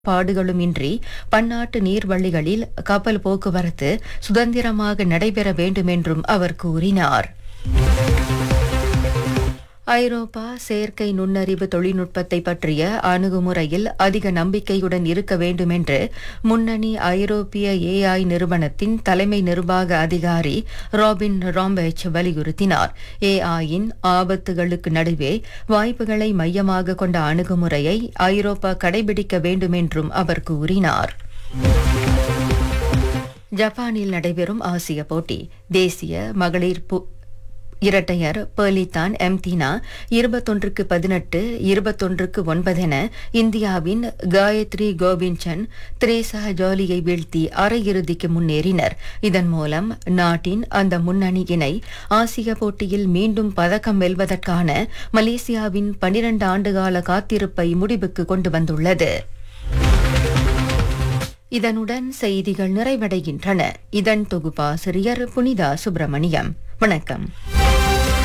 பாடுகளுமின்றி பன்னாட்டு நீர்வழிகளில் கப்பல் போக்குவரத்து சுதந்திரமாக நடைபெற வேண்டும் என்றும் அவர் கூறினார் ஐரோப்பா செயற்கை நுண்ணறிவு தொழில்நுட்பத்தை பற்றிய அணுகுமுறையில் அதிக நம்பிக்கையுடன் இருக்க வேண்டும் என்று முன்னணி ஐரோப்பிய ஏஐ நிறுவனத்தின் தலைமை நிர்வாக அதிகாரி ராபின் ராம்பெச் வலியுறுத்தினார் ஏஐயின் ஆபத்துகளுக்கு நடுவே வாய்ப்புகளை மையமாக கொண்ட அணுகுமுறையை ஐரோப்பா கடைபிடிக்க வேண்டும் என்றும் அவர் கூறினார் ஜப்பானில் நடைபெறும் ஆசிய போட்டி தேசிய மகளிர் பு- இரட்டையர் பெர்லித்தான் எம்தீனா இருபத்தொன்றுக்கு பதினெட்டு இருபத்தொன்றுக்கு ஒன்பதென இந்தியாவின் காயத்ரி கோவிந்தன் திரேசா ஜாலியை வீழ்த்தி அரையிறுதிக்கு முன்னேறினர் இதன் மூலம் நாட்டின் அந்த முன்னணியினை ஆசிய போட்டியில் மீண்டும் பதக்கம் வெல்வதற்கான மலேசியாவின் பனிரண்டு ஆண்டுகால காத்திருப்பை முடிவுக்கு கொண்டு வந்துள்ளது இதனுடன் செய்திகள் நிறைவடைகின்றன இதன் தொகுப்பாசிரியர் புனிதா சுப்பிரமணியம் வணக்கம்